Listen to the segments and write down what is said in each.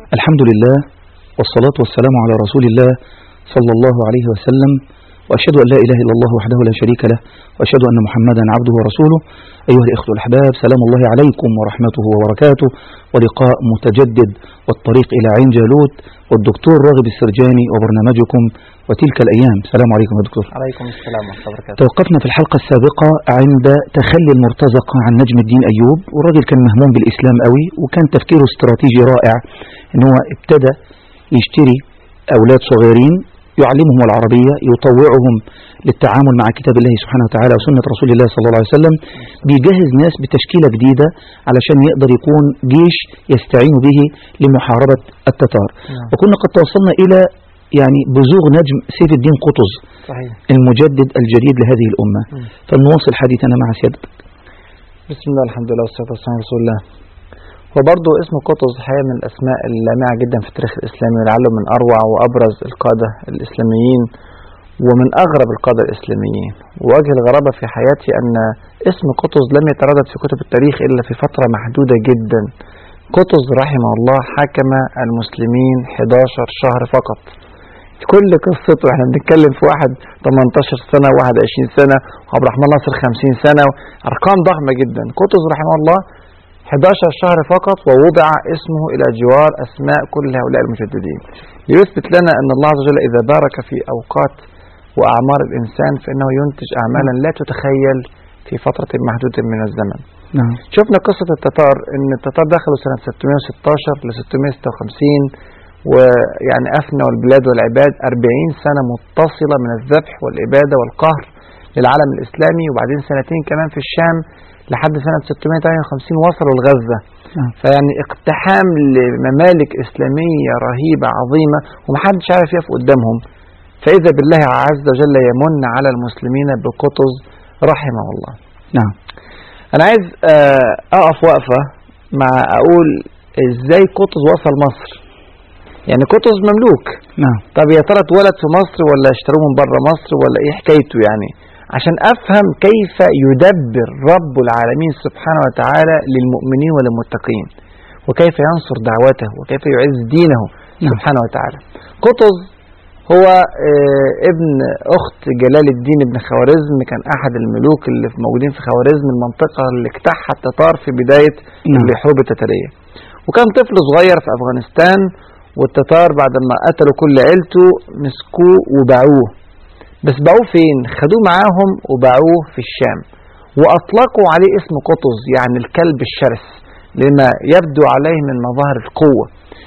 الحمد لله والصلاة والسلام على رسول الله صلى الله عليه وسلم وأشهد أن لا إله إلا الله وحده لا شريك له وأشهد أن محمدا عبده ورسوله أيها الإخوة الأحباب سلام الله عليكم ورحمته وبركاته ولقاء متجدد والطريق إلى عين جالوت والدكتور راغب السرجاني وبرنامجكم وتلك الأيام سلام عليكم يا دكتور عليكم السلام ورحمة الله وبركاته توقفنا في الحلقة السابقة عند تخلي المرتزق عن نجم الدين أيوب والراجل كان مهموم بالإسلام قوي وكان تفكيره استراتيجي رائع إن هو ابتدى يشتري أولاد صغيرين يعلمهم العربية يطوعهم للتعامل مع كتاب الله سبحانه وتعالى وسنة رسول الله صلى الله عليه وسلم بيجهز ناس بتشكيلة جديدة علشان يقدر يكون جيش يستعين به لمحاربة التتار نعم. وكنا قد توصلنا إلى يعني بزوغ نجم سيف الدين قطز صحيح المجدد الجديد لهذه الأمة مم. فنواصل حديثنا مع سيادتك بسم الله الحمد لله والصلاة والسلام على رسول الله وبرضه اسم قطز حقيقة من الأسماء اللامعة جدا في التاريخ الإسلامي ولعله من أروع وأبرز القادة الإسلاميين ومن أغرب القادة الإسلاميين ووجه الغرابة في حياتي أن اسم قطز لم يتردد في كتب التاريخ إلا في فترة محدودة جدا قطز رحمه الله حكم المسلمين 11 شهر فقط كل قصته احنا بنتكلم في واحد 18 سنة واحد 20 سنة وعبد الرحمن ناصر 50 سنة أرقام ضخمة جدا قطز رحمه الله 11 شهر فقط ووضع اسمه إلى جوار أسماء كل هؤلاء المجددين ليثبت لنا أن الله عز وجل إذا بارك في أوقات وأعمار الإنسان فإنه ينتج أعمالا لا تتخيل في فترة محدودة من الزمن نعم شفنا قصة التتار ان التتار دخلوا سنة 616 ل 656 ويعني أفنوا البلاد والعباد 40 سنة متصلة من الذبح والإبادة والقهر للعالم الإسلامي وبعدين سنتين كمان في الشام لحد سنة 658 وصلوا لغزة نعم. فيعني اقتحام لممالك إسلامية رهيبة عظيمة ومحدش عارف يقف قدامهم فإذا بالله عز وجل يمن على المسلمين بقطز رحمه الله نعم انا عايز آه، اقف وقفه مع اقول ازاي قطز وصل مصر يعني قطز مملوك نعم طب يا ترى اتولد في مصر ولا اشتروه من بره مصر ولا ايه حكايته يعني عشان افهم كيف يدبر رب العالمين سبحانه وتعالى للمؤمنين وللمتقين وكيف ينصر دعوته وكيف يعز دينه نعم. سبحانه وتعالى قطز هو آه، ابن اخت جلال الدين بن خوارزم كان احد الملوك اللي في- موجودين في خوارزم المنطقه اللي اجتاحها التتار في بدايه نعم. الحروب التتاريه وكان طفل صغير في افغانستان والتتار بعد ما قتلوا كل عيلته مسكوه وباعوه بس باعوه فين خدوه معاهم وباعوه في الشام واطلقوا عليه اسم قطز يعني الكلب الشرس لما يبدو عليه من مظاهر القوه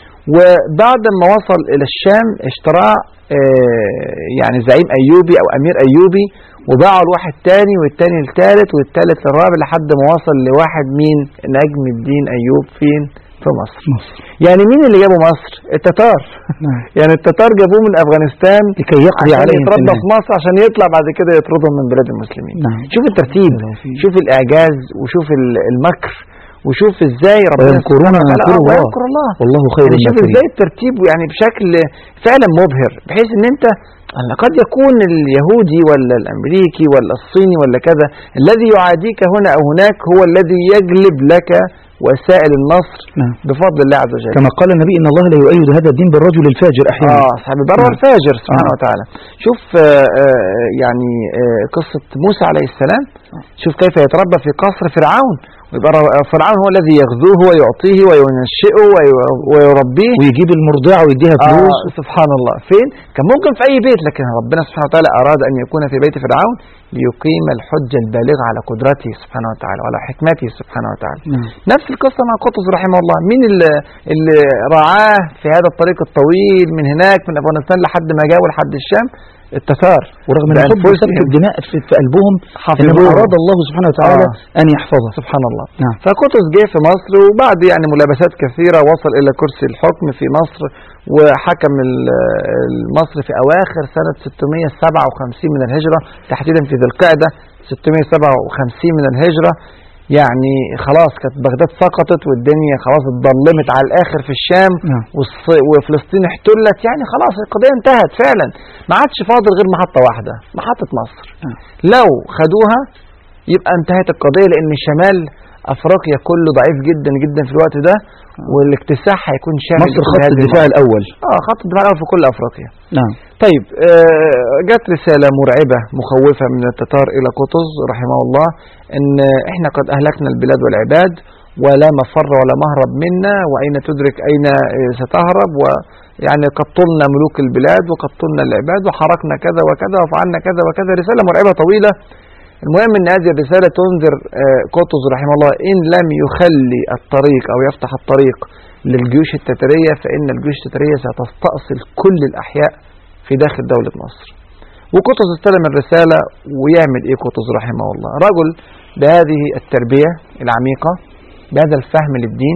وبعد ما وصل الى الشام اشتراه آه، يعني زعيم ايوبي او امير ايوبي وباعه لواحد تاني والتاني التالت والتالت للرابع لحد ما وصل لواحد مين نجم الدين ايوب فين في مصر مصر يعني مين اللي جابه مصر التتار نعم يعني التتار جابوه من افغانستان لكي يقضي عشان عليهم يتربى في في مصر عشان يطلع بعد كده يطردهم من بلاد المسلمين نعم. شوف الترتيب شوف الاعجاز وشوف ال- المكر وشوف ازاي ربنا ويمكرون سبحانه وتعالى- ويمكر آه، الله. ويمكر الله والله خير يعني شوف الماكرين ازاي الترتيب يعني بشكل فعلا مبهر بحيث ان انت أن قد يكون اليهودي ولا الامريكي ولا الصيني ولا كذا الذي يعاديك هنا او هناك هو الذي يجلب لك وسائل النصر نعم بفضل الله عز وجل كما قال النبي إن الله لا يؤيد هذا الدين بالرجل الفاجر أحيانا اه صاحب البر نعم. والفاجر سبحانه آه. وتعالى شوف آه آه يعني آه قصة موسى عليه السلام شوف كيف يتربى في قصر فرعون ويبقى ر- فرعون هو الذي يغذوه ويعطيه وينشئه وي- ويربيه ويجيب المرضعة ويديها فلوس آه سبحان الله فين كان ممكن في أي بيت لكن ربنا سبحانه وتعالى أراد أن يكون في بيت فرعون ليقيم الحجة البالغة على قدرته سبحانه وتعالى وعلى حكمته سبحانه وتعالى نعم نفس القصة مع قطز رحمه الله مين اللي, اللي رعاه في هذا الطريق الطويل من هناك من أفغانستان لحد ما جاءوا لحد الشام التتار ورغم أن حب بأنفسهم سفك الدماء في, في قلبهم إنما حفظوه. أراد الله سبحانه وتعالى آه. أن يحفظه سبحان الله نعم فقطز جه في مصر وبعد يعني ملابسات كثيرة وصل إلى كرسي الحكم في مصر وحكم ال- مصر في أواخر سنة 657 من الهجرة تحديدا في ذي القعدة 657 من الهجرة يعني خلاص كانت بغداد سقطت والدنيا خلاص اتظلمت على الآخر في الشام نعم والص- وفلسطين احتلت يعني خلاص القضية انتهت فعلا ما عادش فاضل غير محطة واحدة محطة مصر نعم. لو خدوها يبقى انتهت القضية لأن شمال افريقيا كله ضعيف جدا جدا في الوقت ده والاكتساح هيكون شامل مصر لكل خط هذه الدفاع المناطق. الأول اه خط الدفاع الاول في كل افريقيا نعم طيب آه، جت رسالة مرعبة مخوفة من التتار إلى قطز رحمه الله إن إحنا قد أهلكنا البلاد والعباد ولا مفر ولا مهرب منا وأين تدرك أين آه، ستهرب ويعني قتلنا ملوك البلاد وقتلنا العباد وحركنا كذا وكذا وفعلنا كذا وكذا رسالة مرعبة طويلة المهم ان هذه الرسالة تنذر آه، قطز رحمه الله ان لم يخلي الطريق او يفتح الطريق للجيوش التترية فان الجيوش التترية ستستأصل كل الاحياء في داخل دولة مصر وقطز استلم الرسالة ويعمل ايه قطز رحمه الله رجل بهذه التربية العميقة بهذا الفهم للدين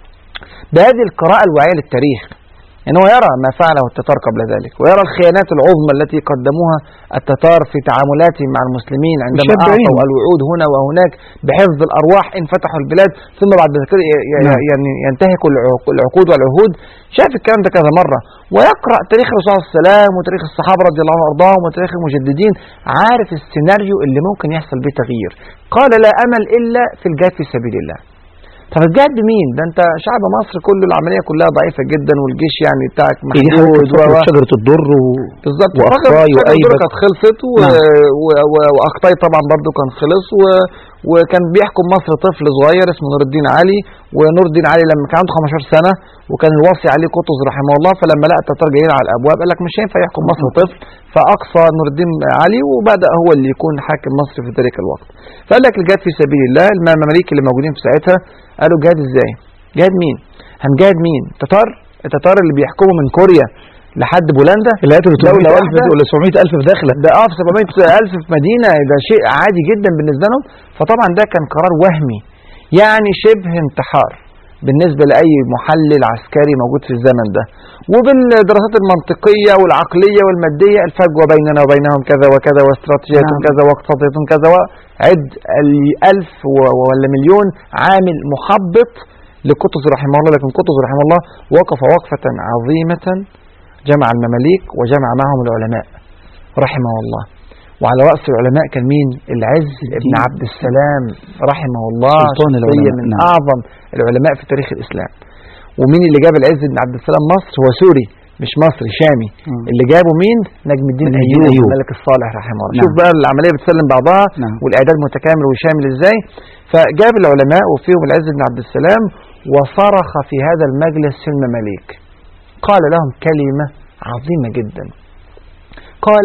بهذه القراءة الواعية للتاريخ يعني هو يرى ما فعله التتار قبل ذلك ويرى الخيانات العظمى التي قدموها التتار في تعاملاتهم مع المسلمين عندما مشبعين. أعطوا الوعود هنا وهناك بحفظ الأرواح إن فتحوا البلاد ثم بعد ذلك ي- ي- نعم. يعني ينتهكوا العق- العقود والعهود شاف الكلام ده كذا مرة ويقرأ تاريخ الرسول صلى الله عليه وسلم وتاريخ الصحابة رضي الله عنهم وأرضاهم وتاريخ المجددين عارف السيناريو اللي ممكن يحصل به تغيير قال لا أمل إلا في الجهاد في سبيل الله طب الجهاد بمين؟ ده انت شعب مصر كله العمليه كلها ضعيفه جدا والجيش يعني بتاعك هي دي محدود حضرتك و- فكرة شجرة الضر و... بالظبط وأقطاي فاكر- فاكر وأيبك. دول كانت خلصت و... نعم. و... و... واقطاي طبعا برضو كان خلص و... وكان بيحكم مصر طفل صغير اسمه نور الدين علي ونور الدين علي لما كان عنده 15 سنه وكان الوصي عليه قطز رحمه الله فلما لقى التتار جايين على الابواب قال لك مش هينفع يحكم مصر طفل فاقصى نور الدين علي وبدا هو اللي يكون حاكم مصر في ذلك الوقت فقال لك الجهاد في سبيل الله المماليك اللي موجودين في ساعتها قالوا جهاد ازاي؟ جهاد مين؟ هنجاهد مين؟ تتار التتار اللي بيحكموا من كوريا لحد بولندا اللي قتلوا دولة 300 ألف واحدة. ولا 700 ألف في داخلة ده اه في 700 ألف في مدينة ده شيء عادي جدا بالنسبة لهم فطبعا ده كان قرار وهمي يعني شبه انتحار بالنسبة لأي محلل عسكري موجود في الزمن ده وبالدراسات المنطقية والعقلية والمادية الفجوة بيننا وبينهم كذا وكذا واستراتيجية نعم. كذا واقتصادية كذا وعد الألف و- ولا مليون عامل محبط لقطز رحمه الله لكن قطز رحمه الله وقف وقفة عظيمة جمع المماليك وجمع معهم العلماء رحمه الله وعلى رأس العلماء كان مين العز ابن الدين. عبد السلام رحمه الله سلطان شخصية العلماء، من نعم. أعظم العلماء في تاريخ الإسلام ومين اللي جاب العز بن عبد السلام مصر هو سوري مش مصري شامي مم. اللي جابه مين نجم الدين نجم الدين أيوب أيوب. الملك الصالح رحمه الله نعم. شوف بقى العملية بتسلم بعضها نعم. والإعداد متكامل وشامل إزاي فجاب العلماء وفيهم العز بن عبد السلام وصرخ في هذا المجلس في المماليك قال لهم كلمة عظيمة جدا قال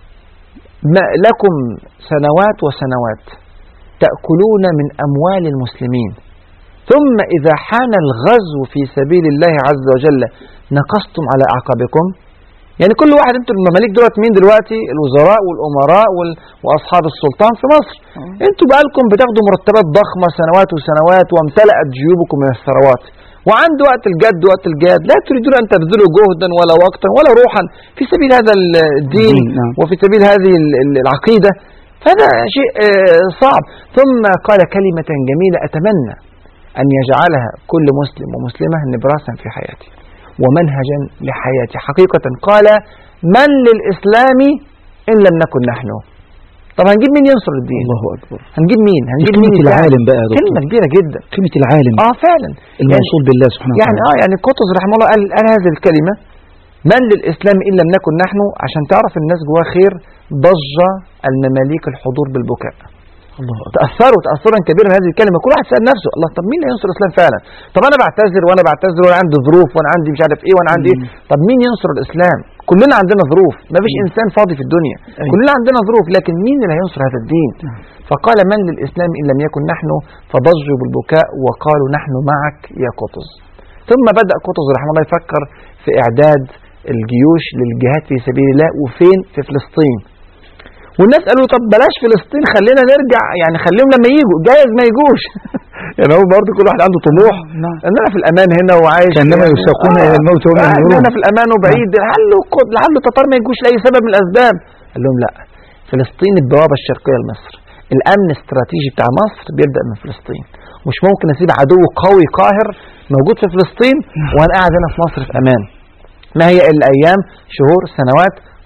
ما لكم سنوات وسنوات تأكلون من أموال المسلمين ثم إذا حان الغزو في سبيل الله عز وجل نقصتم على أعقابكم يعني كل واحد انتوا المماليك دولت مين دلوقتي الوزراء والأمراء وال... وأصحاب السلطان في مصر انتوا بقالكم بتاخدوا مرتبات ضخمة سنوات وسنوات وامتلأت جيوبكم من الثروات وعند وقت الجد وقت الجهاد لا تريدون أن تبذلوا جهدا ولا وقتا ولا روحا في سبيل هذا ال- الدين الدين، نعم. وفي سبيل هذه ال- ال- العقيدة فهذا شيء آه، صعب ثم قال كلمة جميلة أتمنى أن يجعلها كل مسلم ومسلمة نبراسا في حياته ومنهجا لحياته حقيقة قال من للإسلام إن لم نكن نحن طب هنجيب مين ينصر الدين الله أكبر هنجيب مين دي هنجيب قيمة مين يساعد؟ العالم بقى يا كلمة دكتور كبيرة جدا قيمة العالم اه فعلا الموصول بالله سبحانه يعني وتعالى اه يعني قطز رحمه الله قال, قال هذه الكلمة من للإسلام إن لم نكن نحن عشان تعرف الناس جواها خير ضج المماليك الحضور بالبكاء الله أكبر تأثروا تأثرا كبيرا من هذه الكلمة كل واحد سأل نفسه الله طب مين اللي ينصر الإسلام فعلا طب أنا بعتذر وأنا بعتذر وأنا عندي ظروف وأنا عندي مش عارف إيه وأنا عندي إيه طب مين ينصر الإسلام كلنا عندنا ظروف ما فيش إنسان فاضي في الدنيا أيوة. كلنا عندنا ظروف لكن مين اللي هينصر هذا الدين فقال من للإسلام إن لم يكن نحن فضجوا بالبكاء وقالوا نحن معك يا قطز ثم بدأ قطز رحمه الله يفكر في إعداد الجيوش للجهاد في سبيل الله وفين في فلسطين والناس قالوا طب بلاش فلسطين خلينا نرجع يعني خليهم لما يجوا جايز ما يجوش يعني هو برضه كل واحد عنده طموح نعم ان انا في الامان هنا وعايش كأنما يعني- يساقون إلى الموت وهم آه، إن ينظرون. انا في الامان وبعيد لعله قد- لعله التتار ما يجوش لاي سبب من الاسباب قال لهم لا فلسطين البوابه الشرقيه لمصر الامن الاستراتيجي بتاع مصر بيبدا من فلسطين مش ممكن اسيب عدو قوي قاهر موجود في فلسطين وانا قاعد هنا في مصر في امان ما هي الا ايام شهور سنوات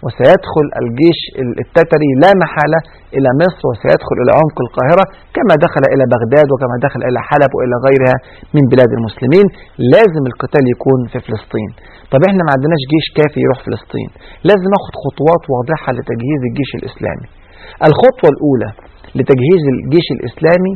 وسيدخل الجيش التتري لا محالة إلى مصر وسيدخل إلى عمق القاهرة كما دخل إلى بغداد وكما دخل إلى حلب وإلى غيرها من بلاد المسلمين لازم القتال يكون في فلسطين طب احنا ما عندناش جيش كافي يروح فلسطين لازم ناخد خطوات واضحة لتجهيز الجيش الإسلامي الخطوة الأولى لتجهيز الجيش الإسلامي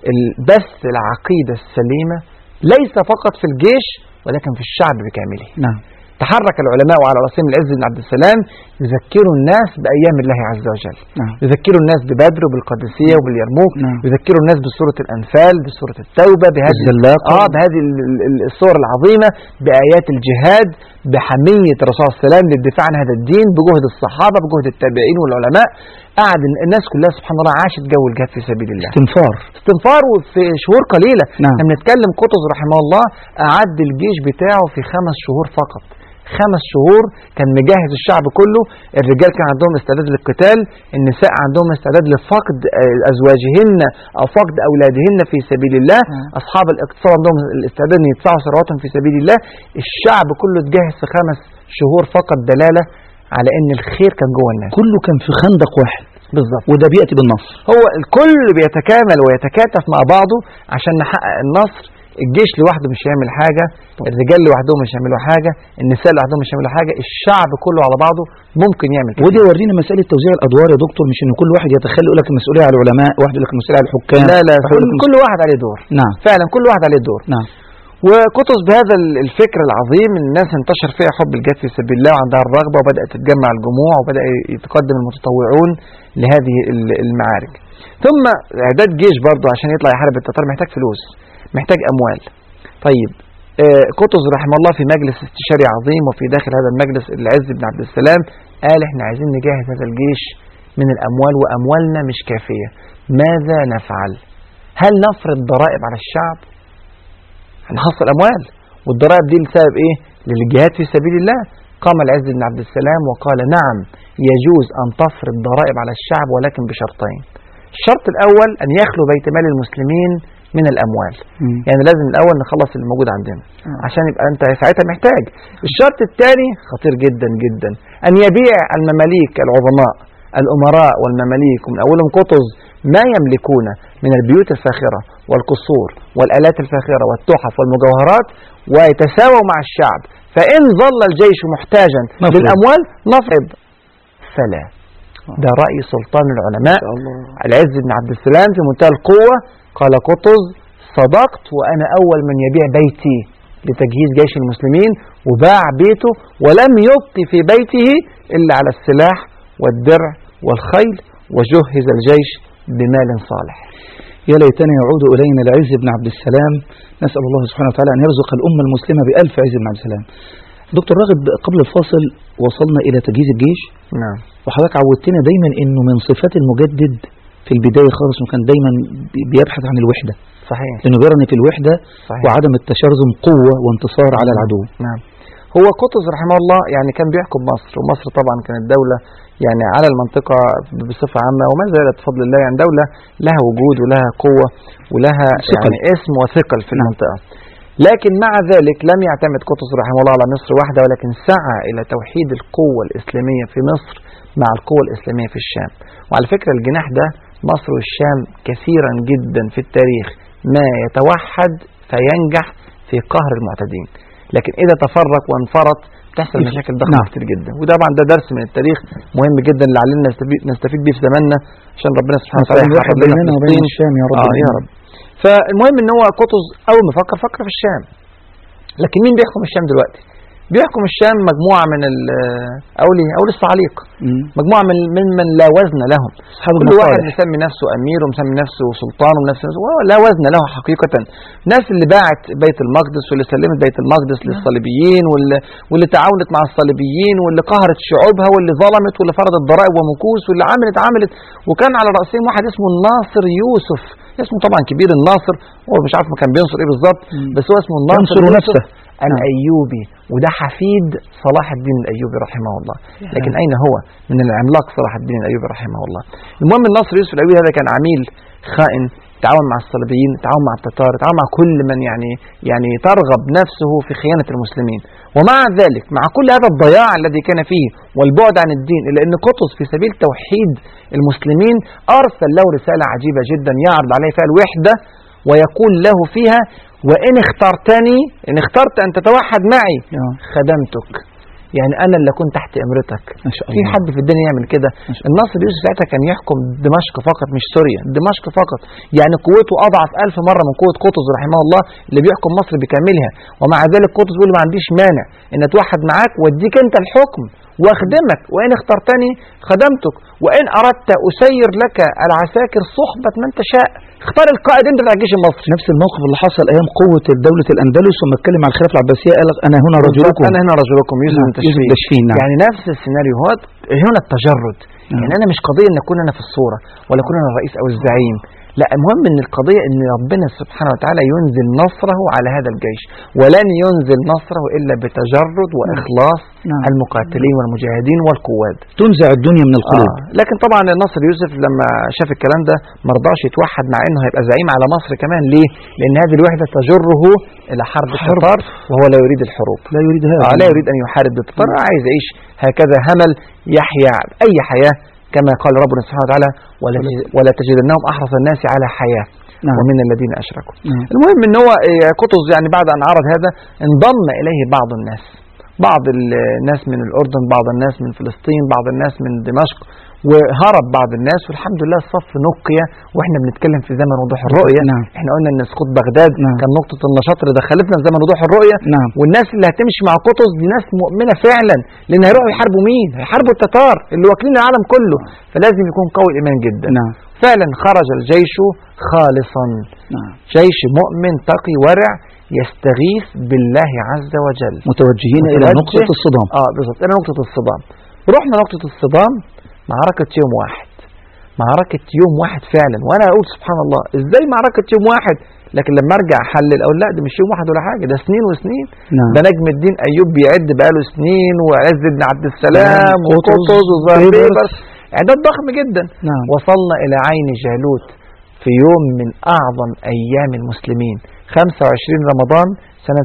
بث العقيدة السليمة ليس فقط في الجيش ولكن في الشعب بكامله نعم تحرك العلماء على رأسهم العز بن عبد السلام يذكروا الناس بأيام الله عز وجل نعم يذكروا الناس ببدر وبالقادسية وباليرموك نعم. يذكروا الناس بسورة الأنفال بسورة التوبة بهذه الزلاقة. آه بهذه ال- ال- ال- الصور العظيمة بآيات الجهاد بحمية الرسول صلى الله عليه وسلم للدفاع عن هذا الدين بجهد الصحابة بجهد التابعين والعلماء قعد الناس كلها سبحان الله عاشت جو الجهاد في سبيل الله استنفار استنفار وفي شهور قليلة نعم. احنا بنتكلم قطز رحمه الله أعد الجيش بتاعه في خمس شهور فقط خمس شهور كان مجهز الشعب كله الرجال كان عندهم استعداد للقتال النساء عندهم استعداد لفقد آه، أزواجهن أو فقد أولادهن في سبيل الله نعم. أصحاب الاقتصاد عندهم الاستعداد أن يدفعوا ثرواتهم في سبيل الله الشعب كله اتجهز في خمس شهور فقط دلالة على أن الخير كان جوه الناس كله كان في خندق واحد بالظبط وده بيأتي بالنصر هو الكل بيتكامل ويتكاتف مع بعضه عشان نحقق النصر الجيش لوحده مش هيعمل حاجة الرجال لوحدهم مش هيعملوا حاجة النساء لوحدهم مش هيعملوا حاجة الشعب كله على بعضه ممكن يعمل كده ودي ورينا مسألة توزيع الأدوار يا دكتور مش إن كل واحد يتخلى يقول لك المسؤولية على العلماء واحد يقول لك المسؤولية على الحكام لا لا واحد يقول كل, لك كل واحد عليه دور نعم فعلا كل واحد عليه دور نعم وقطز بهذا ال- الفكر العظيم الناس انتشر فيها حب الجهاد في سبيل الله وعندها الرغبة وبدأت تتجمع الجموع وبدأ يتقدم المتطوعون لهذه ال- المعارك ثم إعداد جيش برضه عشان يطلع يحارب التتار محتاج فلوس محتاج أموال طيب آه، قطز رحمه الله في مجلس استشاري عظيم وفي داخل هذا المجلس العز بن عبد السلام قال احنا عايزين نجهز هذا الجيش من الأموال وأموالنا مش كافية ماذا نفعل هل نفرض ضرائب على الشعب هنحصل أموال والضرائب دي لسبب إيه للجهاد في سبيل الله قام العز بن عبد السلام وقال نعم يجوز أن تفرض ضرائب على الشعب ولكن بشرطين الشرط الأول أن يخلو بيت مال المسلمين من الأموال مم. يعني لازم الأول نخلص اللي موجود عندنا آه. عشان يبقى أنت ساعتها محتاج الشرط الثاني خطير جدا جدا أن يبيع المماليك العظماء الأمراء والمماليك ومن أولهم قطز ما يملكون من البيوت الفاخرة والقصور والآلات الفاخرة والتحف والمجوهرات ويتساووا مع الشعب فإن ظل الجيش محتاجا نفرض. للأموال نفرض فلا ده رأي سلطان العلماء الله العز بن عبد السلام في منتهى القوة قال قطز صدقت وأنا أول من يبيع بيتي لتجهيز جيش المسلمين وباع بيته ولم يبق في بيته إلا على السلاح والدرع والخيل وجهز الجيش بمال صالح يا ليتنا يعود إلينا العز بن عبد السلام نسأل الله سبحانه وتعالى أن يرزق الأمة المسلمة بألف عز بن عبد السلام دكتور راغب قبل الفاصل وصلنا إلى تجهيز الجيش نعم وحضرتك عودتنا دايما انه من صفات المجدد في البداية خالص انه كان دايما بي- بيبحث عن الوحدة صحيح لانه بيرى ان في الوحدة صحيح وعدم التشرذم قوة وانتصار على العدو نعم هو قطز رحمه الله يعني كان بيحكم مصر ومصر طبعا كانت دولة يعني على المنطقة بصفة عامة وما زالت بفضل الله يعني دولة لها وجود ولها قوة ولها ثقل. يعني اسم وثقل في نعم. المنطقة لكن مع ذلك لم يعتمد قطز رحمه الله على مصر وحده ولكن سعى إلى توحيد القوة الإسلامية في مصر مع القوة الإسلامية في الشام وعلى فكرة الجناح ده مصر والشام كثيرا جدا في التاريخ ما يتوحد فينجح في قهر المعتدين لكن إذا تفرق وانفرط تحصل يف- مشاكل ضخمة نعم. كتير جدا وطبعا ده درس من التاريخ مهم جدا لعلنا نستفيد, نستفيد بيه في زماننا عشان ربنا سبحانه وتعالى نسأل يحقق الله لنا بيننا وبين فلسطين الشام يا رب آه يا رب فالمهم ان هو قطز اول ما فكر فكر في الشام لكن مين بيحكم الشام دلوقتي بيحكم الشام مجموعه من ال اقول ايه اقول الصعاليق مم. مجموعه من من من لا وزن لهم أصحاب كل واحد المصالح مسمي نفسه امير ومسمي نفسه سلطان ومسمي نفسه وهو لا وزن له حقيقه الناس اللي باعت بيت المقدس واللي سلمت بيت المقدس للصليبيين واللي, واللي تعاونت مع الصليبيين واللي قهرت شعوبها واللي ظلمت واللي فرضت ضرائب ومكوس واللي عملت عملت وكان على راسهم واحد اسمه الناصر يوسف اسمه طبعا كبير الناصر هو مش عارف ما كان بينصر ايه بالظبط مم. بس هو اسمه الناصر ينصر يوسف نفسه الأيوبي وده حفيد صلاح الدين الأيوبي رحمه الله لكن أين هو من العملاق صلاح الدين الأيوبي رحمه الله المهم النصر يوسف الأيوبي هذا كان عميل خائن تعاون مع الصليبيين تعاون مع التتار تعاون مع كل من يعني يعني ترغب نفسه في خيانة المسلمين ومع ذلك مع كل هذا الضياع الذي كان فيه والبعد عن الدين إلا أن قطز في سبيل توحيد المسلمين أرسل له رسالة عجيبة جدا يعرض عليه فيها الوحدة ويقول له فيها وإن اخترتني إن اخترت أن تتوحد معي آه. خدمتك يعني أنا اللي كنت تحت إمرتك ما شاء في الله حد في الدنيا يعمل كده ما شاء الناصر يوسف ساعتها كان يحكم دمشق فقط مش سوريا دمشق فقط يعني قوته أضعف ألف مرة من قوة قطز رحمه الله اللي بيحكم مصر بكاملها ومع ذلك قطز بيقول ما عنديش مانع إن أتوحد معاك وأديك أنت الحكم واخدمك وإن اخترتني خدمتك وإن أردت أسير لك العساكر صحبة من تشاء اختار القائد أنت بتاع الجيش المصري نفس الموقف اللي حصل ايام قوه دوله الاندلس ثم اتكلم عن الخلافه العباسيه قال انا هنا رجلكم أنا هنا رجلكم يوسف نعم، بن تشفين يوسف تشفين نعم يعني نفس السيناريو هو هنا التجرد نعم. يعني انا مش قضيه ان اكون انا في الصوره ولا اكون انا الرئيس او الزعيم لا المهم ان القضيه ان ربنا سبحانه وتعالى ينزل نصره على هذا الجيش ولن ينزل نصره الا بتجرد واخلاص نعم. المقاتلين والمجاهدين والقواد تنزع الدنيا من القلوب آه. لكن طبعا النصر يوسف لما شاف الكلام ده ما رضاش يتوحد مع انه هيبقى زعيم على مصر كمان ليه؟ لان هذه الوحده تجره الى حرب حرب. التتار وهو لا يريد الحروب لا يريد هذا آه لا يريد أن يحارب التتار عايز يعيش هكذا همل يحيا أي حياة كما قال ربنا سبحانه وتعالى ولا, ولا تجدنهم أحرص الناس على حياة نعم. ومن الذين أشركوا نعم. المهم ان هو آه، قطز يعني بعد أن عرض هذا انضم إليه بعض الناس بعض الناس من الأردن بعض الناس من فلسطين بعض الناس من دمشق وهرب بعض الناس والحمد لله الصف نقي واحنا بنتكلم في زمن وضوح الرؤية نعم. احنا قلنا ان سقوط بغداد نعم. كان نقطة النشاط اللي دخلتنا في زمن وضوح الرؤية نعم والناس اللي هتمشي مع قطز دي ناس مؤمنة فعلا لأن هيروحوا يحاربوا مين؟ هيحاربوا التتار اللي واكلين العالم كله فلازم يكون قوي الإيمان جدا نعم فعلا خرج الجيش خالصا نعم جيش مؤمن تقي ورع يستغيث بالله عز وجل متوجهين الى متوجه. نقطه الصدام اه بالظبط الى نقطة الصدام رحنا نقطة الصدام معركة يوم واحد معركة يوم واحد فعلا وانا اقول سبحان الله ازاي معركة يوم واحد لكن لما ارجع احلل اقول لا ده مش يوم واحد ولا حاجة ده سنين وسنين نعم ده نجم الدين ايوب بيعد بقاله سنين وعز بن عبد السلام نعم، قطز، وقطز وزهر بيبرس. بيبرس اعداد ضخم جدا نعم وصلنا الى عين جالوت في يوم من اعظم ايام المسلمين 25 رمضان سنة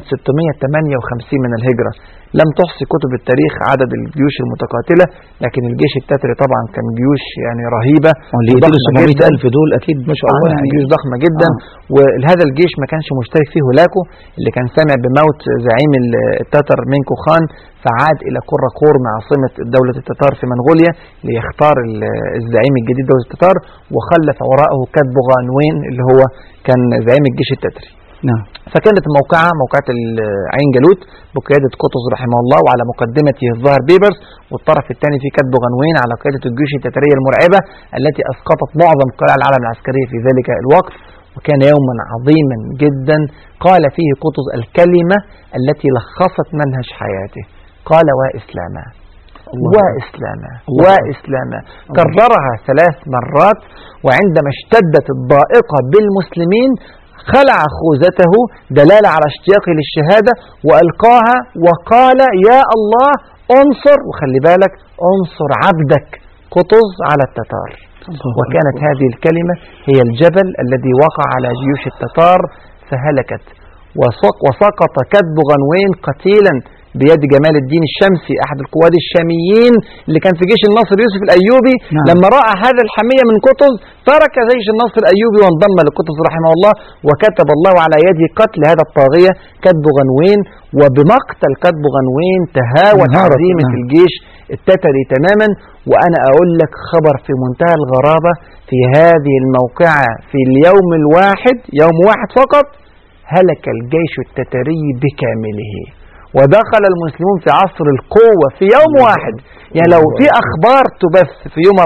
658 من الهجرة لم تحصي كتب التاريخ عدد الجيوش المتقاتلة لكن الجيش التتري طبعا كان جيوش يعني رهيبة واللي يقتلوا وضخمة 700 جدا. ألف دول أكيد ما شاء الله آه يعني جيوش ضخمة جدا وهذا الجيش ما كانش مشترك فيه هولاكو اللي كان سامع بموت زعيم ال- التتر مينكو خان فعاد إلى كوراكور مع عاصمة دولة التتار في منغوليا ليختار ال- الزعيم الجديد دولة التتار وخلف وراءه كاتبو غانوين اللي هو كان زعيم الجيش التتري نعم فكانت الموقعة موقعة ال- عين جالوت بقيادة قطز رحمه الله وعلى مقدمته الظاهر بيبرس والطرف الثاني في كاتبو غنوين على قيادة الجيوش التترية المرعبة التي أسقطت معظم قلاع العالم العسكرية في ذلك الوقت وكان يوما عظيما جدا قال فيه قطز الكلمة التي لخصت منهج حياته قال وإسلاما الله. وإسلاما الله. وإسلاما كررها ثلاث مرات وعندما اشتدت الضائقة بالمسلمين خلع خوذته دلالة على اشتياقه للشهادة وألقاها وقال يا الله انصر وخلي بالك انصر عبدك قطز على التتار الله وكانت هذه الكلمة هي الجبل الذي وقع على جيوش التتار فهلكت وسق- وسقط كتب غنوين قتيلا بيد جمال الدين الشمسي أحد القواد الشاميين اللي كان في جيش النصر يوسف الأيوبي نعم. لما رأى هذا الحمية من قطز ترك جيش النصر الأيوبي وانضم لقطز رحمه الله وكتب الله على يده قتل هذا الطاغية كتب غنوين وبمقتل كتب غنوين تهاوت انهارت، عزيمة نعم. الجيش التتري تماما وأنا أقول لك خبر في منتهى الغرابة في هذه الموقعة في اليوم الواحد يوم واحد فقط هلك الجيش التتري بكامله ودخل المسلمون في عصر القوة في يوم واحد يعني لو في أخبار تبث في يوم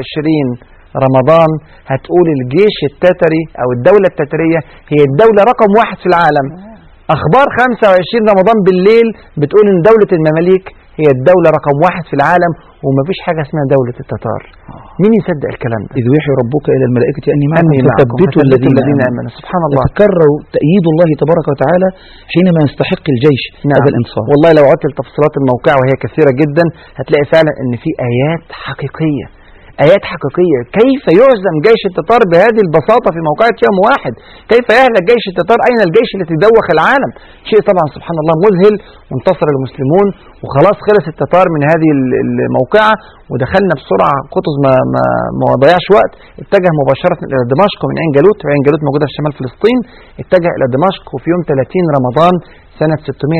24 رمضان هتقول الجيش التتري أو الدولة التترية هي الدولة رقم واحد في العالم أخبار 25 رمضان بالليل بتقول إن دولة المماليك هي الدولة رقم واحد في العالم ومفيش حاجة اسمها دولة التتار مين يصدق الكلام ده إذ يوحي ربك إلى الملائكة أني معكم أني معكم فثبتوا فثبتوا الذين الذين آمنوا آمنوا سبحان الله يتكرر تأييد الله تبارك وتعالى حينما يستحق الجيش نعم. هذا الانتصار والله لو عدت لتفصيلات الموقع وهي كثيرة جدا هتلاقي فعلا ان في ايات حقيقية آيات حقيقية كيف يهزم جيش التتار بهذه البساطة في موقعة يوم واحد كيف يهلك جيش التتار أين الجيش الذي دوخ العالم شيء طبعا سبحان الله مذهل وانتصر المسلمون وخلاص خلص التتار من هذه ال- الموقعة ودخلنا بسرعة قطز ما, ما, ما ضيعش وقت اتجه مباشرة إلى دمشق من عين جالوت وعين جالوت موجودة في شمال فلسطين اتجه إلى دمشق وفي يوم 30 رمضان سنة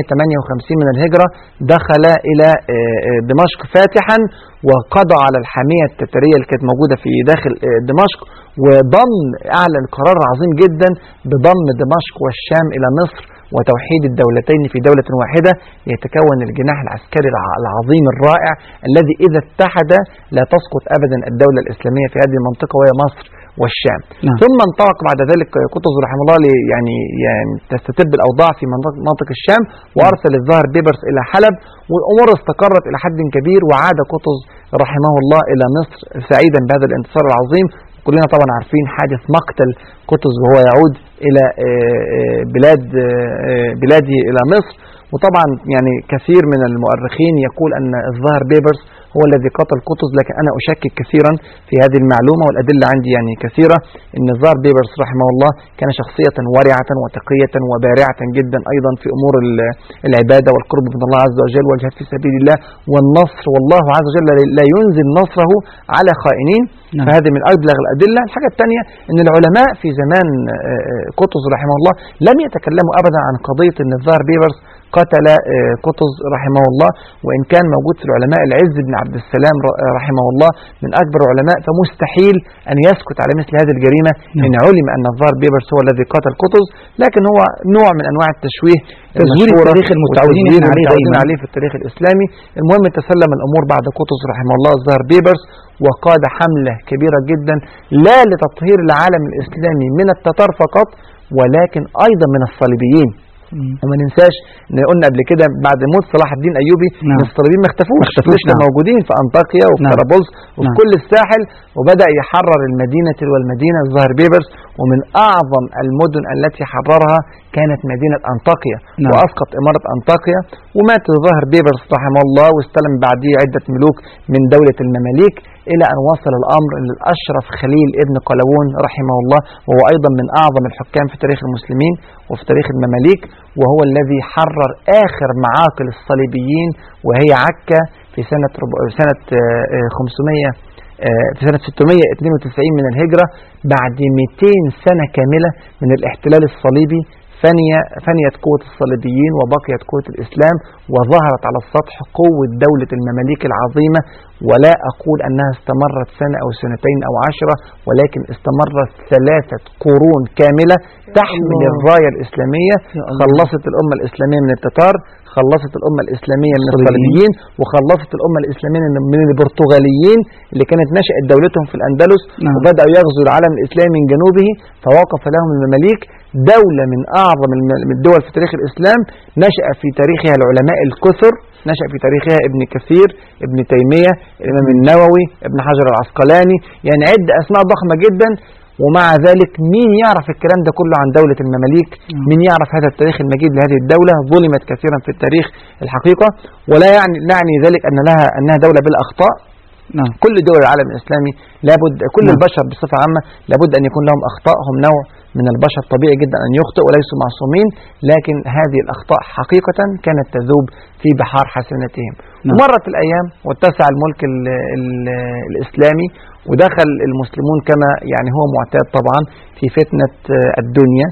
658 من الهجرة دخل إلى آه، آه، دمشق فاتحا وقضى على الحامية التتارية اللي كانت موجودة في داخل آه، دمشق وضم أعلن قرار عظيم جدا بضم دمشق والشام إلى مصر وتوحيد الدولتين في دولة واحدة يتكون الجناح العسكري الع- العظيم الرائع الذي إذا اتحد لا تسقط أبدا الدولة الإسلامية في هذه المنطقة وهي مصر والشام نعم. ثم انطلق بعد ذلك قطز رحمه الله لي- يعني, يعني تستتب الأوضاع في منطقة, منطقة الشام وأرسل الظاهر بيبرس إلى حلب والأمور استقرت إلى حد كبير وعاد قطز رحمه الله إلى مصر سعيدا بهذا الانتصار العظيم كلنا طبعا عارفين حادث مقتل قطز وهو يعود إلى آه، آه، بلاد آه، آه، بلاده إلى مصر وطبعا يعني كثير من المؤرخين يقول أن الظاهر بيبرس هو الذي قتل قطز لكن أنا أشكك كثيرا في هذه المعلومة والأدلة عندي يعني كثيرة أن الظاهر بيبرس رحمه الله كان شخصية ورعة وتقية وبارعة جدا أيضا في أمور ال- العبادة والقرب من الله عز وجل والجهاد في سبيل الله والنصر والله عز وجل لا ينزل نصره على خائنين نعم. فهذه من أبلغ الأدلة الحاجة الثانية أن العلماء في زمان آه، آه، قطز رحمه الله لم يتكلموا أبدا عن قضية أن الظاهر بيبرس قتل آه، قطز رحمه الله وإن كان موجود في العلماء العز بن عبد السلام ر- آه، رحمه الله من أكبر العلماء فمستحيل أن يسكت على مثل هذه الجريمة إن علم أن الظاهر بيبرس هو الذي قتل قطز لكن هو نوع من أنواع التشويه تزوير المشهورة التاريخ المتعودين والتزوير إحنا عليه المتعودين دايما. عليه في التاريخ الإسلامي المهم تسلم الأمور بعد قطز رحمه الله الظاهر بيبرس وقاد حملة كبيرة جدا لا لتطهير العالم الإسلامي من التتار فقط ولكن أيضا من الصليبيين مم. وما ننساش ان قلنا قبل كده بعد موت صلاح الدين ايوبي نعم. ان الصليبيين ما اختفوش ما اختفوش، لسه نعم. موجودين في انطاكيا وفي نعم. طرابلس وفي نعم. كل الساحل وبدا يحرر المدينه تلو المدينه الظاهر بيبرس ومن اعظم المدن التي حررها كانت مدينه انطاكيا نعم. واسقط اماره انطاكيا ومات الظاهر بيبرس رحمه الله واستلم بعديه عده ملوك من دوله المماليك الى ان وصل الامر للاشرف خليل ابن قلاوون رحمه الله وهو ايضا من اعظم الحكام في تاريخ المسلمين وفي تاريخ المماليك وهو الذي حرر اخر معاقل الصليبيين وهي عكا في سنه رب- سنه آه، آه، 500 آه، في سنة 692 من الهجرة بعد 200 سنة كاملة من الاحتلال الصليبي فني فنيت قوة الصليبيين وبقيت قوة الإسلام وظهرت على السطح قوة دولة المماليك العظيمة ولا أقول أنها استمرت سنة أو سنتين أو عشرة ولكن استمرت ثلاثة قرون كاملة تحمل الله. الراية الإسلامية يا الله. خلصت الأمة الإسلامية من التتار خلصت الأمة الإسلامية من الصليبيين. الصليبيين وخلصت الأمة الإسلامية من- من البرتغاليين اللي كانت نشأت دولتهم في الأندلس نعم. وبدأوا يغزوا العالم الإسلامي من جنوبه فوقف لهم المماليك دولة من أعظم الم- من الدول في تاريخ الإسلام نشأ في تاريخها العلماء الكثر نشأ في تاريخها ابن كثير ابن تيمية الإمام النووي ابن حجر العسقلاني يعني عد أسماء ضخمة جدا ومع ذلك مين يعرف الكلام ده كله عن دولة المماليك نعم. مين يعرف هذا التاريخ المجيد لهذه الدولة ظلمت كثيرا في التاريخ الحقيقة ولا يعني نعني ذلك أن لها أنها دولة بلا أخطاء نعم كل دول العالم الإسلامي لابد كل نعم. البشر بصفة عامة لابد أن يكون لهم أخطاء هم نوع من البشر طبيعي جدا أن يخطئ وليسوا معصومين لكن هذه الأخطاء حقيقة كانت تذوب في بحار حسناتهم نعم. مرت الأيام واتسع الملك ال ال الإسلامي ودخل المسلمون كما يعني هو معتاد طبعا في فتنة آه، الدنيا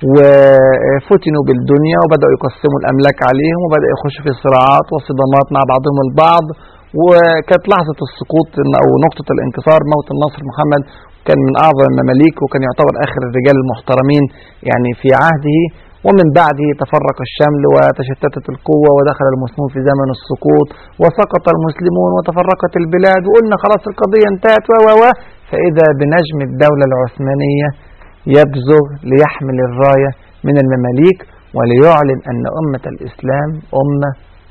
وفتنوا بالدنيا وبدأوا يقسموا الأملاك عليهم وبدأ يخشوا في صراعات وصدامات مع بعضهم البعض وكانت لحظة السقوط أو نقطة الانتصار موت النصر محمد كان من أعظم المماليك وكان يعتبر آخر الرجال المحترمين يعني في عهده ومن بعده تفرق الشمل وتشتتت القوة ودخل المسلمون في زمن السقوط وسقط المسلمون وتفرقت البلاد وقلنا خلاص القضية انتهت و و و فإذا بنجم الدولة العثمانية يبزغ ليحمل الراية من المماليك وليعلن أن أمة الإسلام أمة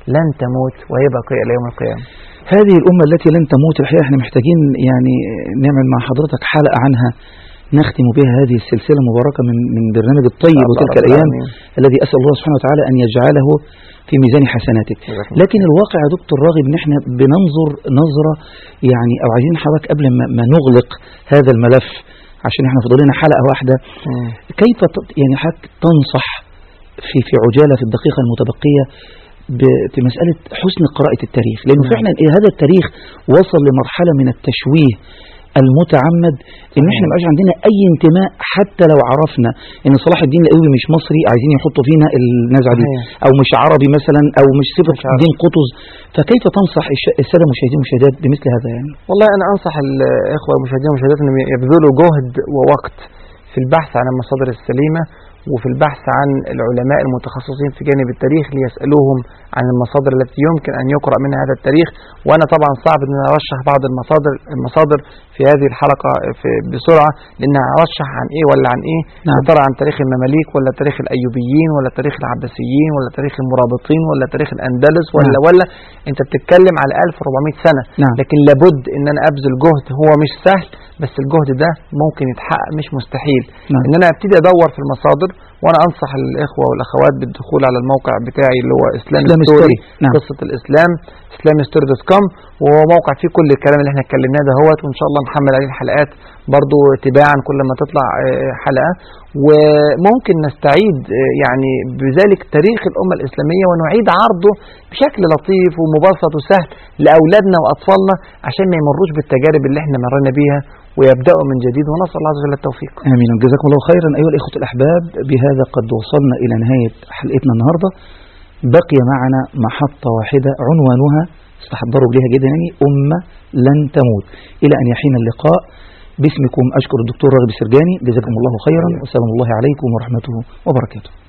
لن تموت وهي باقية إلى يوم القيامة هذه الأمة التي لن تموت الحقيقة احنا محتاجين يعني نعمل مع حضرتك حلقة عنها نختم بها هذه السلسلة المباركة من من برنامج الطيب الله وتلك رب الأيام العالمين. الذي أسأل الله سبحانه وتعالى أن يجعله في ميزان حسناتك جزاكم لكن الواقع يا دكتور راغب ان احنا بننظر نظرة يعني او عايزين حضرتك قبل ما, ما نغلق هذا الملف عشان احنا فاضل لنا حلقة واحدة مم. كيف ت- يعني حضرتك تنصح في في عجالة في الدقيقة المتبقية ب- في مسألة حسن قراءة التاريخ لأنه نعم. فعلا إيه هذا التاريخ وصل لمرحلة من التشويه المتعمد ان احنا صحيح. مبقاش عندنا اي انتماء حتى لو عرفنا ان صلاح الدين الايوبي مش مصري عايزين يحطوا فينا النزعه دي صحيح. او مش عربي مثلا او مش صفه مش عربي. الدين قطز فكيف تنصح الش- الساده المشاهدين والمشاهدات بمثل هذا يعني والله أنا أنصح الإخوة المشاهدين والمشاهدات أنهم يبذلوا جهد ووقت في البحث عن المصادر السليمة وفي البحث عن العلماء المتخصصين في جانب التاريخ ليسألوهم عن المصادر التي يمكن أن يقرأ منها هذا التاريخ وأنا طبعا صعب أن أنا أرشح بعض المصادر المصادر في هذه الحلقة في بسرعة لأنها أرشح عن إيه ولا عن إيه نعم. يا ترى عن تاريخ المماليك ولا تاريخ الأيوبيين ولا تاريخ العباسيين ولا تاريخ المرابطين ولا تاريخ الأندلس ولا نعم. ولا أنت بتتكلم على 1400 سنة نعم. لكن لابد ان انا ابذل جهد هو مش سهل بس الجهد ده ممكن يتحقق مش مستحيل نعم. ان انا ابتدي ادور في المصادر وانا انصح الاخوه والاخوات بالدخول على الموقع بتاعي اللي هو اسلام إسلام ستوري ستوري. نعم. قصه الاسلام اسلام ستوري دوت كوم وهو موقع فيه كل الكلام اللي احنا اتكلمناه دهوت وان شاء الله نحمل عليه الحلقات برضو تباعا كل ما تطلع آه، حلقه وممكن نستعيد آه، يعني بذلك تاريخ الامه الاسلاميه ونعيد عرضه بشكل لطيف ومبسط وسهل لاولادنا واطفالنا عشان ما يمروش بالتجارب اللي احنا مرينا بيها ويبداوا من جديد ونسال الله عز وجل التوفيق آمين جزاكم الله خيرا أيها الإخوة الأحباب بهذا قد وصلنا إلى نهاية حلقتنا النهاردة بقي معنا محطة واحدة عنوانها استحضروا بها جدا يعني أمة لن تموت إلى أن يحين اللقاء باسمكم أشكر الدكتور راغب السرجاني جزاكم الله خيرا وسلام الله عليكم ورحمته وبركاته